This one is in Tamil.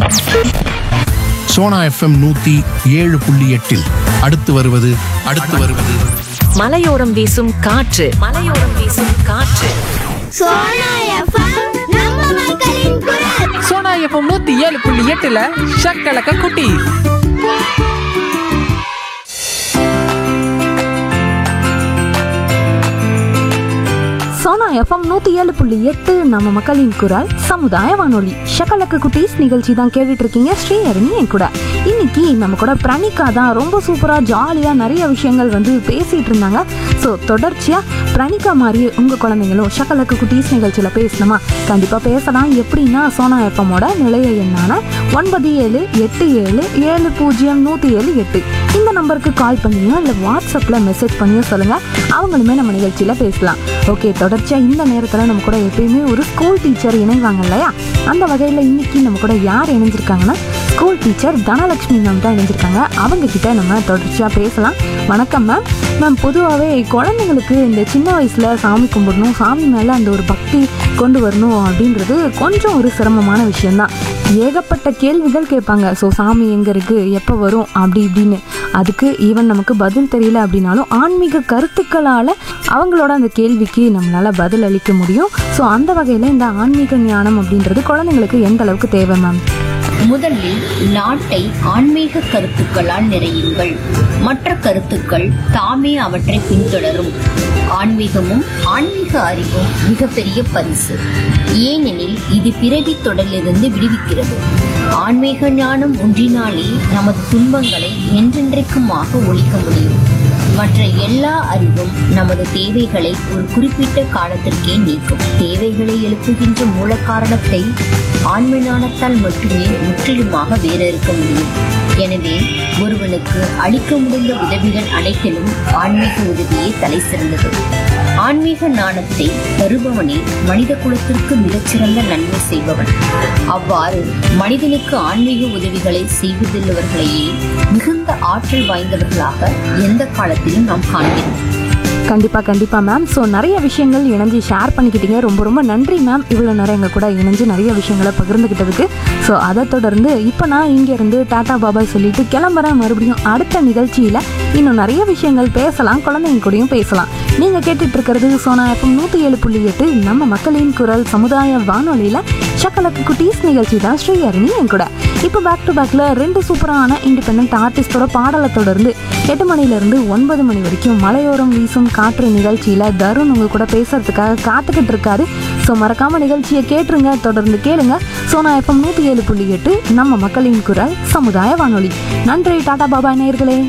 சோனா எஃப்எம் நூத்தி ஏழு புள்ளி எட்டில் அடுத்து வருவது அடுத்து வருவது மலையோரம் வீசும் காற்று மலையோரம் வீசும் காற்று சோனா எஃப்எம் நம்ம மக்களின் குரல் சோனா எஃப்எம் நூத்தி ஏழு புள்ளி எட்டுல ஷக்கலக்க குட்டி சோனா எஃப்எம் நூற்றி ஏழு புள்ளி எட்டு நம்ம மக்களின் குரல் சமுதாய வானொலி ஷக்கலக்கு குட்டீஸ் நிகழ்ச்சி தான் கேட்டுட்டு இருக்கீங்க ஸ்ரீஹரணி என் கூட இன்னைக்கு நம்ம கூட பிரணிகா தான் ரொம்ப சூப்பராக ஜாலியாக நிறைய விஷயங்கள் வந்து பேசிட்டு இருந்தாங்க ஸோ தொடர்ச்சியாக பிரணிகா மாதிரியே உங்கள் குழந்தைங்களும் ஷக்கலக்கு குட்டீஸ் நிகழ்ச்சியில் பேசணுமா கண்டிப்பாக பேசலாம் எப்படின்னா சோனா எஃப்எம்மோட நிலைய எண்ணான ஒன்பது ஏழு எட்டு ஏழு ஏழு பூஜ்ஜியம் நூற்றி ஏழு எட்டு இந்த நம்பருக்கு கால் பண்ணியோ இல்லை வாட்ஸ்அப்பில் மெசேஜ் பண்ணியோ சொல்லுங்கள் அவங்களுமே நம்ம நிகழ்ச்சியில் பேசலாம் ஓகே தொடர்ச்சியாக இந்த நேரத்தில் நம்ம கூட எப்பயுமே ஒரு ஸ்கூல் டீச்சர் இணைவாங்க இல்லையா அந்த வகையில் இன்னைக்கு நம்ம கூட யார் இணைஞ்சிருக்காங்கன்னா ஸ்கூல் டீச்சர் தனலட்சுமி மேம் தான் இணைஞ்சிருக்காங்க அவங்க கிட்ட நம்ம தொடர்ச்சியாக பேசலாம் வணக்கம் மேம் மேம் பொதுவாகவே குழந்தைங்களுக்கு இந்த சின்ன வயசில் சாமி கும்பிடணும் சாமி மேலே அந்த ஒரு பக்தி கொண்டு வரணும் அப்படின்றது கொஞ்சம் ஒரு சிரமமான விஷயம்தான் ஏகப்பட்ட கேள்விகள் கேட்பாங்க ஸோ சாமி எங்கே இருக்குது எப்போ வரும் அப்படி இப்படின்னு அதுக்கு ஈவன் நமக்கு பதில் தெரியல அப்படின்னாலும் ஆன்மீக கருத்துக்களால் அவங்களோட அந்த கேள்விக்கு நம்மளால் பதில் அளிக்க முடியும் ஸோ அந்த வகையில் இந்த ஆன்மீக ஞானம் அப்படின்றது குழந்தைங்களுக்கு எந்த அளவுக்கு தேவை மேம் முதலில் நாட்டை ஆன்மீக கருத்துக்களால் நிறையுங்கள் மற்ற கருத்துக்கள் தாமே அவற்றை பின்தொடரும் ஆன்மீகமும் ஆன்மீக அறிவும் மிகப்பெரிய பரிசு ஏனெனில் இது பிறவி தொடரிலிருந்து விடுவிக்கிறது ஆன்மீக ஞானம் ஒன்றினாலே நமது துன்பங்களை என்றென்றைக்குமாக ஒழிக்க முடியும் மற்ற எல்லா அறிவும் நமது தேவைகளை ஒரு குறிப்பிட்ட காலத்திற்கே நீக்கும் தேவைகளை எழுப்புகின்ற மூல காரணத்தை ஆன்ம ஞானத்தால் மட்டுமே முற்றிலுமாக வேறறுக்க முடியும் எனவே ஒருவனுக்கு அளிக்க முடிந்த உதவிகள் அனைத்திலும் ஆன்மீக உதவியே தலை சிறந்தது ஆன்மீக ஞானத்தை தருபவனே மனித குலத்திற்கு மிகச்சிறந்த நன்மை செய்பவன் அவ்வாறு மனிதனுக்கு ஆன்மீக உதவிகளை செய்வதில்லவர்களையே மிகுந்த ஆற்றல் வாய்ந்தவர்களாக எந்த காலத்திலும் நாம் காண்கிறோம் கண்டிப்பாக கண்டிப்பாக மேம் ஸோ நிறைய விஷயங்கள் இணைஞ்சு ஷேர் பண்ணிக்கிட்டீங்க ரொம்ப ரொம்ப நன்றி மேம் இவ்வளோ நேரம் எங்கள் கூட இணைஞ்சு நிறைய விஷயங்களை பகிர்ந்துக்கிட்டதுக்கு ஸோ அதை தொடர்ந்து இப்போ நான் இங்கேருந்து டாடா பாபாய் சொல்லிட்டு கிளம்புறேன் மறுபடியும் அடுத்த நிகழ்ச்சியில் இன்னும் நிறைய விஷயங்கள் பேசலாம் குழந்தைங்க கூடயும் பேசலாம் நீங்கள் கேட்டுட்டு இருக்கிறது சோனா எஃப்எம் நூற்றி ஏழு புள்ளி எட்டு நம்ம மக்களின் குரல் சமுதாய வானொலியில் சக்கலக்கு குட்டீஸ் நிகழ்ச்சி தான் ஸ்ரீஹரணி என் கூட இப்போ பேக் டு பேக்கில் ரெண்டு சூப்பரான இண்டிபெண்ட் ஆர்டிஸ்டோட பாடலை தொடர்ந்து எட்டு மணிலேருந்து ஒன்பது மணி வரைக்கும் மலையோரம் வீசும் காற்று நிகழ்ச்சியில் தருண் உங்க கூட பேசுறதுக்காக காத்துக்கிட்டு இருக்காரு ஸோ மறக்காம நிகழ்ச்சியை கேட்டுருங்க தொடர்ந்து கேளுங்க சோனா எஃப்எம் நூற்றி ஏழு புள்ளி எட்டு நம்ம மக்களின் குரல் சமுதாய வானொலி நன்றி டாடா பாபா நேயர்களே